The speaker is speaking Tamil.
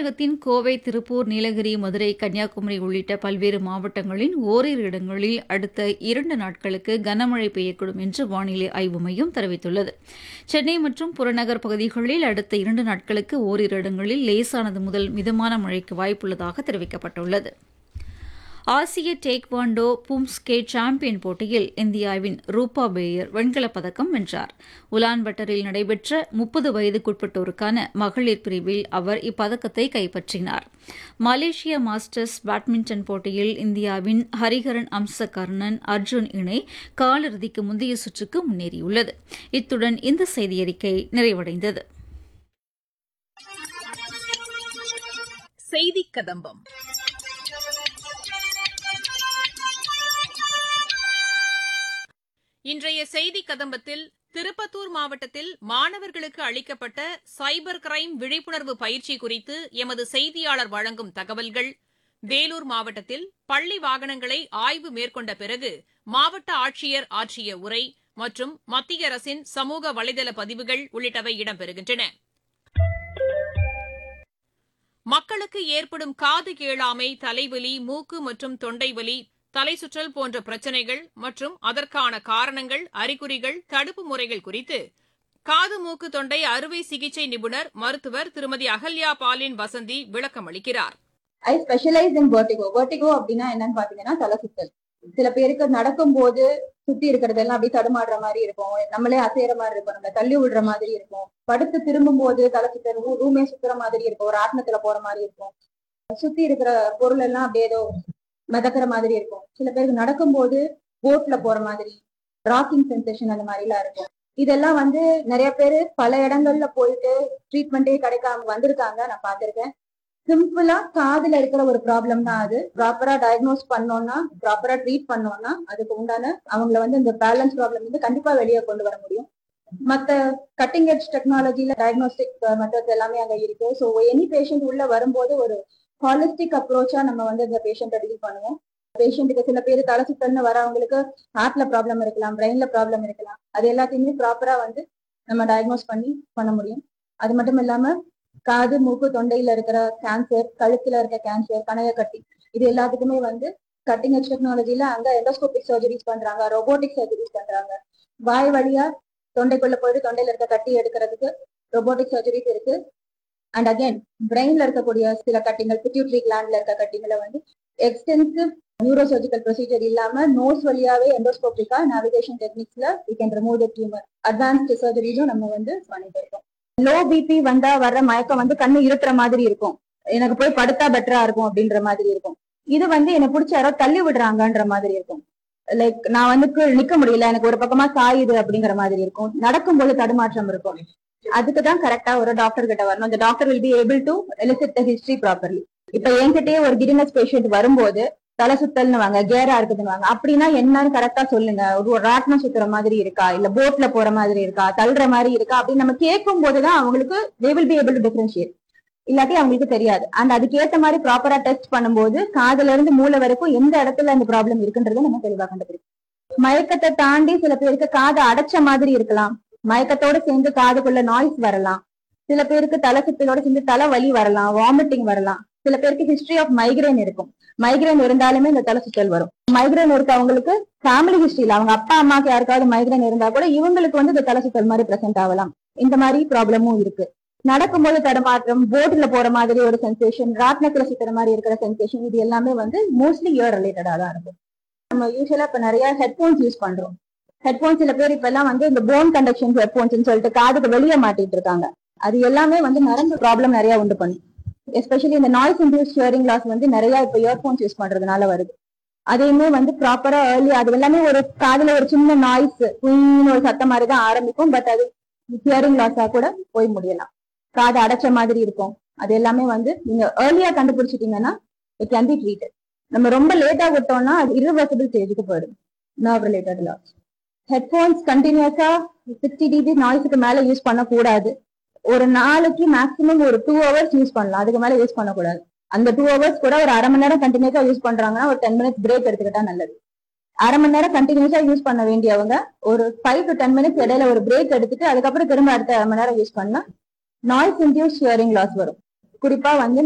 தமிழகத்தின் கோவை திருப்பூர் நீலகிரி மதுரை கன்னியாகுமரி உள்ளிட்ட பல்வேறு மாவட்டங்களின் ஓரிரு இடங்களில் அடுத்த இரண்டு நாட்களுக்கு கனமழை பெய்யக்கூடும் என்று வானிலை ஆய்வு மையம் தெரிவித்துள்ளது சென்னை மற்றும் புறநகர் பகுதிகளில் அடுத்த இரண்டு நாட்களுக்கு ஓரிரு இடங்களில் லேசானது முதல் மிதமான மழைக்கு வாய்ப்புள்ளதாக தெரிவிக்கப்பட்டுள்ளது ஆசிய டேக்வாண்டோ பும்ஸ்கே சாம்பியன் போட்டியில் இந்தியாவின் ரூபா பேயர் வெண்கலப் பதக்கம் வென்றார் உலான்பட்டரில் நடைபெற்ற முப்பது வயதுக்குட்பட்டோருக்கான மகளிர் பிரிவில் அவர் இப்பதக்கத்தை கைப்பற்றினார் மலேசிய மாஸ்டர்ஸ் பேட்மிண்டன் போட்டியில் இந்தியாவின் ஹரிஹரன் அம்சகர்ணன் அர்ஜுன் இணை காலிறுதிக்கு முந்தைய சுற்றுக்கு முன்னேறியுள்ளது இத்துடன் இந்த செய்தியறிக்கை நிறைவடைந்தது செய்தி கதம்பம் இன்றைய செய்தி கதம்பத்தில் திருப்பத்தூர் மாவட்டத்தில் மாணவர்களுக்கு அளிக்கப்பட்ட சைபர் கிரைம் விழிப்புணர்வு பயிற்சி குறித்து எமது செய்தியாளர் வழங்கும் தகவல்கள் வேலூர் மாவட்டத்தில் பள்ளி வாகனங்களை ஆய்வு மேற்கொண்ட பிறகு மாவட்ட ஆட்சியர் ஆற்றிய உரை மற்றும் மத்திய அரசின் சமூக வலைதள பதிவுகள் உள்ளிட்டவை இடம்பெறுகின்றன மக்களுக்கு ஏற்படும் காது கேளாமை தலைவலி மூக்கு மற்றும் தொண்டை வலி தலை சுற்றல் போன்ற பிரச்சினைகள் மற்றும் அதற்கான காரணங்கள் அறிகுறிகள் தடுப்பு முறைகள் குறித்து காது மூக்கு தொண்டை அறுவை சிகிச்சை நிபுணர் மருத்துவர் திருமதி அகல்யா பாலின் வசந்தி விளக்கம் அளிக்கிறார் I specialise in vertigo vertigo அப்படின்னா என்னன்னு பாத்தீங்கன்னா தலை சுத்தல் சில பேருக்கு நடக்கும் போது சுத்தி இருக்கிறதெல்லாம் அப்படியே தடுமாடுற மாதிரி இருக்கும் நம்மளே அசைற மாதிரி இருக்கும் நம்மள தள்ளி விடுற மாதிரி இருக்கும் படுத்து திரும்பும் போது தலை சுத்தல் ரூமே சுத்துற மாதிரி இருக்கும் ஒரு ஆத்மத்துல போற மாதிரி இருக்கும் சுத்தி இருக்கிற பொருள் எல்லாம் அப்படியே ஏதோ மிதக்கிற மாதிரி இருக்கும் சில பேருக்கு நடக்கும்போது போட்ல போற மாதிரி ராக்கிங் சென்சேஷன் அந்த மாதிரி எல்லாம் இருக்கும் இதெல்லாம் வந்து நிறைய பேர் பல இடங்கள்ல போயிட்டு ட்ரீட்மெண்டே கிடைக்காம வந்திருக்காங்க நான் பார்த்திருக்கேன் சிம்பிளா காதுல இருக்கிற ஒரு ப்ராப்ளம் தான் அது ப்ராப்பரா டயக்னோஸ் பண்ணோம்னா ப்ராப்பரா ட்ரீட் பண்ணோம்னா அதுக்கு உண்டான அவங்கள வந்து இந்த பேலன்ஸ் ப்ராப்ளம் வந்து கண்டிப்பா வெளியே கொண்டு வர முடியும் மத்த கட்டிங் எட்ஜ் டெக்னாலஜில டயக்னோஸ்டிக் மெத்தட்ஸ் எல்லாமே அங்க இருக்கு ஸோ எனி பேஷண்ட் உள்ள வரும்போது ஒரு ஹாலிஸ்டிக் அப்ரோச்சா நம்ம வந்து இந்த பேஷண்ட்டை டீல் பண்ணுவோம் பேஷண்ட்டுக்கு சில பேர் தலை சுத்தல்னு வரவங்களுக்கு ஹார்ட்ல ப்ராப்ளம் இருக்கலாம் பிரெயின்ல ப்ராப்ளம் இருக்கலாம் அது எல்லாத்தையுமே ப்ராப்பரா வந்து நம்ம டயக்னோஸ் பண்ணி பண்ண முடியும் அது மட்டும் இல்லாம காது மூக்கு தொண்டையில இருக்கிற கேன்சர் கழுத்துல இருக்க கேன்சர் கணைய கட்டி இது எல்லாத்துக்குமே வந்து கட்டிங் எட்ஜ் டெக்னாலஜில அங்க எண்டோஸ்கோபிக் சர்ஜரிஸ் பண்றாங்க ரோபோட்டிக் சர்ஜரிஸ் பண்றாங்க வாய் வழியா தொண்டைக்குள்ள போயிட்டு தொண்டையில இருக்க கட்டி எடுக்கிறதுக்கு ரோபோட்டிக் சர்ஜரிஸ் இருக்கு அண்ட் அகைன் பிரெயின்ல இருக்கக்கூடிய சில கட்டிங்கள் பிட்யூட்ரி கிளாண்ட்ல இருக்க கட்டிங்களை வந்து எக்ஸ்டென்சிவ் நியூரோ சர்ஜிக்கல் ப்ரொசீஜர் இல்லாம நோஸ் வழியாவே எண்டோஸ்கோபிக்கா நேவிகேஷன் டெக்னிக்ஸ்ல we can remove the tumour advanced சர்ஜரிஸும் நம்ம வந்து பண்ணிட்டு இருக்கோம் லோ பிபி வந்தா வர்ற மயக்கம் வந்து கண்ணு இருட்டுற மாதிரி இருக்கும் எனக்கு போய் படுத்தா பெட்டரா இருக்கும் அப்படின்ற மாதிரி இருக்கும் இது வந்து என்னை பிடிச்ச யாரோ தள்ளி விடுறாங்கன்ற மாதிரி இருக்கும் லைக் நான் வந்து கீழ நிக்க முடியல எனக்கு ஒரு பக்கமா சாயுது அப்படிங்கிற மாதிரி இருக்கும் நடக்கும்போது தடுமாற்றம் இருக்கும் அதுக்கு தான் கரெக்டா ஒரு டாக்டர் கிட்ட வரணும் அந்த doctor will be able to elicit the history properly இப்ப என்கிட்டயே ஒரு கிரினஸ் பேஷண்ட் வரும்போது தலை சுத்தல்னு வாங்க கேரா இருக்குதுன்னு வாங்க அப்படின்னா என்னன்னு கரெக்டா சொல்லுங்க ஒரு ராட்னம் சுத்துற மாதிரி இருக்கா இல்ல போட்ல போற மாதிரி இருக்கா தள்ளுற மாதிரி இருக்கா அப்படின்னு நம்ம கேட்கும் போதுதான் அவங்களுக்கு they will be able to differentiate இல்லாட்டி அவங்களுக்கு தெரியாது அண்ட் அதுக்கேத்த மாதிரி ப்ராப்பரா டெஸ்ட் பண்ணும்போது காதுல இருந்து மூளை வரைக்கும் எந்த இடத்துல அந்த ப்ராப்ளம் இருக்குன்றதை நம்ம தெளிவா கண்டுபிடிக்கும் மயக்கத்தை தாண்டி சில பேருக்கு காதை அடைச்ச மாதிரி இருக்கலாம் மயக்கத்தோட சேர்ந்து காதுக்குள்ள நாய்ஸ் வரலாம் சில பேருக்கு தலை சுத்தலோட சேர்ந்து தலை வலி வரலாம் வாமிட்டிங் வரலாம் சில பேருக்கு ஹிஸ்டரி ஆஃப் மைக்ரைன் இருக்கும் மைக்ரைன் இருந்தாலுமே இந்த தலை சுத்தல் வரும் மைக்ரைன் இருக்கவங்களுக்கு ஃபேமிலி ஹிஸ்டரியில அவங்க அப்பா அம்மாக்கு யாருக்காவது மைக்ரைன் இருந்தா கூட இவங்களுக்கு வந்து இந்த தலை சுத்தல் மாதிரி பிரசன்ட் ஆகலாம் இந்த மாதிரி ப்ராப்ளமும் இருக்கு நடக்கும்போது தடுமாற்றம் போட்ல போற மாதிரி ஒரு சென்சேஷன் ராட்னத்துல சுத்துற மாதிரி இருக்கிற சென்சேஷன் இது எல்லாமே வந்து மோஸ்ட்லி இயர் ரிலேட்டடா தான் இருக்கும் நம்ம யூஸ்வலா இப்ப நிறைய ஹெட்போன்ஸ் யூஸ் பண்றோம் ஹெட்போன்ஸ் சில பேர் இப்ப எல்லாம் வந்து இந்த போன் கண்டக்ஷன் ஹெட்போன்ஸ் சொல்லிட்டு காதுக்கு வெளியே மாட்டிட்டு இருக்காங்க அது எல்லாமே வந்து நரம்பு ப்ராப்ளம் நிறைய உண்டு பண்ணும் எஸ்பெஷலி இந்த நாய்ஸ் இன்டியூஸ் ஹியரிங் லாஸ் வந்து நிறைய இப்ப இயர்போன்ஸ் யூஸ் பண்றதுனால வருது அதையுமே வந்து ப்ராப்பரா ஏர்லி அது எல்லாமே ஒரு காதுல ஒரு சின்ன நாய்ஸ் குயின்னு ஒரு சத்தம் மாதிரி தான் ஆரம்பிக்கும் பட் அது ஹியரிங் லாஸா கூட போய் முடியலாம் காது அடைச்ச மாதிரி இருக்கும் அது எல்லாமே வந்து நீங்க ஏர்லியா கண்டுபிடிச்சிட்டீங்கன்னா இட் கேன் பி ட்ரீட்டட் நம்ம ரொம்ப லேட்டா விட்டோம்னா அது irreversible ஸ்டேஜுக்கு போயிடும் நர்வ் ரிலேட்டட் லாஸ் ஹெட்ஃபோன்ஸ் கண்டினியூஸா சிக்ஸ்டி டிபி நாய்ஸுக்கு மேல யூஸ் பண்ணக்கூடாது ஒரு நாளைக்கு மேக்ஸிமம் ஒரு டூ ஹவர்ஸ் யூஸ் பண்ணலாம் அதுக்கு மேல யூஸ் பண்ணக்கூடாது அந்த டூ ஹவர்ஸ் கூட ஒரு அரை மணி நேரம் கண்டினியூஸா யூஸ் பண்றாங்கன்னா ஒரு டென் மினிட்ஸ் பிரேக் எடுத்துக்கிட்டா நல்லது அரை மணி நேரம் கண்டினியூஸா யூஸ் பண்ண வேண்டியவங்க ஒரு ஃபைவ் டு டென் மினிட்ஸ் இடையில ஒரு பிரேக் எடுத்துட்டு அதுக்கப்புறம் திரும்ப அடுத்த அரை மணி நேரம் யூஸ் பண்ணா நாய்ஸ் இன்டியூஸ் ஹியரிங் லாஸ் வரும் குறிப்பா வந்து